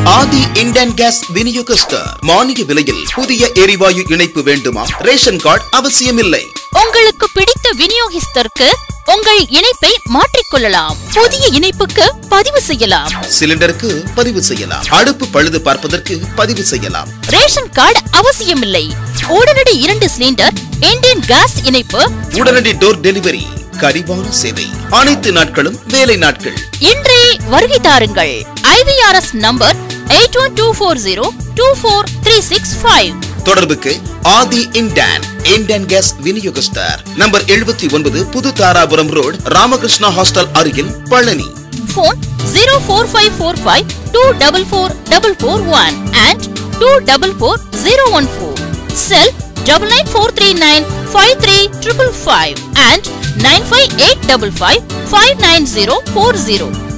ஆதி இண்டன் case விநியோகஸ்தர் மானிய விலையில் புதிய எரிவாயு இணைப்பு வேண்டுமா ரேஷன் கார்டு அவசியமில்லை உங்களுக்கு பிடித்த விநியோகிஸ்தருக்கு உங்கள் இணைப்பை மாற்றிக்கொள்ளலாம் புதிய இணைப்புக்கு பதிவு செய்யலாம் சிலிண்டருக்கு பதிவு செய்யலாம் அடுப்பு பழுது பார்ப்பதற்கு பதிவு செய்யலாம் ரேஷன் கார்டு அவசியமில்லை உடனடி இரண்டு சிலிண்டர் இந்தியன் கேஸ் இணைப்பு உடனடி டோர் டெலிவரி கரிவான சேவை அனைத்து நாட்களும் வேலை நாட்கள் இன்றே வருகை தாருங்கள் IVRS number eight one two four zero two four three six five தொடர்புக்கு ஆதி இண்டான் இண்டான் கேஸ் விநியோகஸ்தர் நம்பர் எழுபத்தி ஒன்பது புது தாராபுரம் ரோடு ராமகிருஷ்ணா ஹாஸ்டல் அருகில் Palani phone 04545 244441 and 244014. Cell 99439 53555 and 95855 59040.